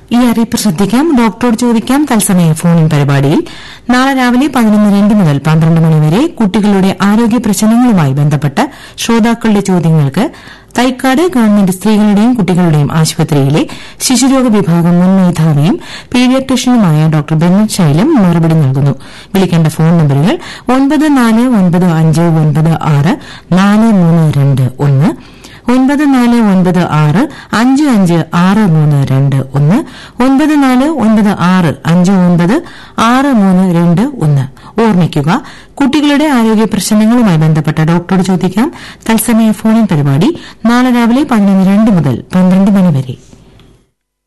ഈ അറിയിപ്പ് ശ്രദ്ധിക്കാം ഡോക്ടറോട് ചോദിക്കാം തത്സമയ ഫോണിൻ പരിപാടിയിൽ നാളെ രാവിലെ പതിനൊന്ന് രണ്ട് മുതൽ പന്ത്രണ്ട് മണിവരെ കുട്ടികളുടെ ആരോഗ്യ പ്രശ്നങ്ങളുമായി ബന്ധപ്പെട്ട് ശ്രോതാക്കളുടെ ചോദ്യങ്ങൾക്ക് തൈക്കാട് ഗവൺമെന്റ് സ്ത്രീകളുടെയും കുട്ടികളുടെയും ആശുപത്രിയിലെ ശിശുരോഗ വിഭാഗം മുൻ മേധാവിയും പീഡിയാട്രീഷ്യനുമായ ഡോക്ടർ ബെന്നറ്റ് ശൈലം മറുപടി നൽകുന്നു വിളിക്കേണ്ട ഫോൺ നമ്പറുകൾ ഒൻപത് നാല് ഒൻപത് അഞ്ച് ഒൻപത് ആറ് നാല് മൂന്ന് രണ്ട് ഒന്ന് ഒൻപത് നാല് ഒൻപത് ആറ് അഞ്ച് അഞ്ച് ആറ് മൂന്ന് രണ്ട് ഒന്ന് ഒൻപത് നാല് ഒൻപത് ആറ് അഞ്ച് ഒൻപത് ആറ് മൂന്ന് രണ്ട് ഒന്ന് ഓർമ്മിക്കുക കുട്ടികളുടെ ആരോഗ്യ പ്രശ്നങ്ങളുമായി ബന്ധപ്പെട്ട ഡോക്ടറോട് ചോദിക്കാം തത്സമയ ഫോണിൻ പരിപാടി നാളെ രാവിലെ പതിനൊന്ന് രണ്ട് മുതൽ പന്ത്രണ്ട് മണി വരെ